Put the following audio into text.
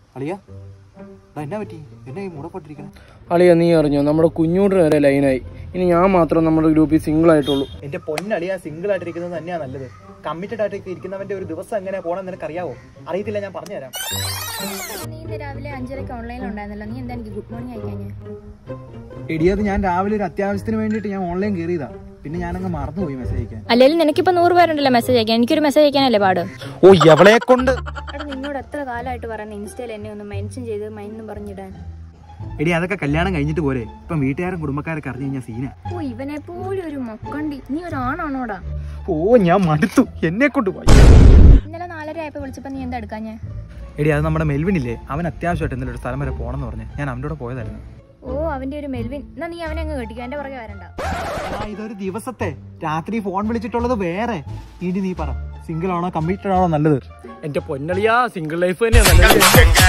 അളിയ എന്നാ പറ്റി എന്നെ ഈ മുടപ്പെട്ടിരിക്കണം അളിയ നീ അറിഞ്ഞോ നമ്മുടെ കുഞ്ഞൂട്ടിന് വരെ ലൈനായി ഇനി ഞാൻ മാത്രം നമ്മുടെ ഗ്രൂപ്പിൽ സിംഗിൾ ആയിട്ടുള്ളൂ എന്റെ പൊന്നളിയ സിംഗിൾ ആയിട്ടിരിക്കുന്നത് തന്നെയാ നല്ലത് കമ്മിറ്റഡ് ആയിട്ട് ഇരിക്കുന്നവന്റെ ഒരു ദിവസം എങ്ങനെ പോകണം നിനക്ക് അറിയാവോ അറിയത്തില്ല ഞാൻ പറഞ്ഞുതരാം നീ ഇന്ന് രാവിലെ അഞ്ചരക്ക് ഓൺലൈനിൽ ഉണ്ടായിരുന്നല്ലോ നീ എന്താ എനിക്ക് ഗുഡ് മോർണിംഗ് അയക്കാഞ്ഞേ എടിയത് ഞാൻ രാവിലെ ഒരു അത്യാവശ്യത്തിന് വേണ്ടിയിട്ട് ഞാൻ ഓൺലൈൻ കയറിയതാ പിന്നെ ഞാനങ്ങ് മറന്നുപോയി മെസ്സേജ് അയക്കാൻ അല്ലെങ്കിൽ നിനക്കിപ്പോ നൂറ് പേരുണ്ടല്ലോ മെസ്സേജ് അയക്കാൻ എനിക്കൊരു മെസ്സേജ് അയക്കാനല്ലേ പാട് ഓ എവളെ കൊണ്ട് എടാ നിന്നോട് എത്ര കാലമായിട്ട് പറയുന്ന ഇൻസ്റ്റയിൽ എന്നെ ഒന്ന് മെൻഷൻ ചെയ്ത് മൈൻഡ് പറഞ്ഞിടാൻ എടി അതൊക്കെ കല്യാണം കഴിഞ്ഞിട്ട് പോരെ ഇപ്പം വീട്ടുകാരും കുടുംബക്കാരൊക്കെ അറിഞ്ഞു കഴിഞ്ഞാൽ സീന ഓ ഇവനെ പോലും ഒരു മൊക്കണ്ടി നീ ഒരു ആണാണോടാ ഓ ഞാൻ മടുത്തു എന്നെ കൊണ്ട് പോയി ഇന്നലെ നാലര ആയപ്പോ വിളിച്ചപ്പോ നീ എന്താ എടുക്കാഞ്ഞേ എടി അത് നമ്മുടെ മെൽവിൻ ഇല്ലേ അവൻ അത്യാവശ്യമായിട്ട് എന്തെങ്കിലും ഒരു സ്ഥലം വരെ പോകണമെന്ന് പറഞ്ഞ് ഞാൻ അവൻ്റെ കൂടെ പോയതായിരുന്നു ഓ അവന്റെ ഒരു മെൽവിൻ എന്നാ നീ അവനെ അങ്ങ് കെട്ടിക്കോ എന്റെ പുറകെ വരണ്ട ആ, ഇതൊരു ദിവസത്തെ രാത്രി ഫോൺ വിളിച്ചിട്ടുള്ളത് വേറെ ഇനി നീ പറ സിംഗിൾ ആണോ കമ്മിറ്റഡ് ആണോ നല്ലത് എന്റെ പൊന്നളിയാ സിംഗിൾ ലൈഫ് തന്നെയാ നല്ലത്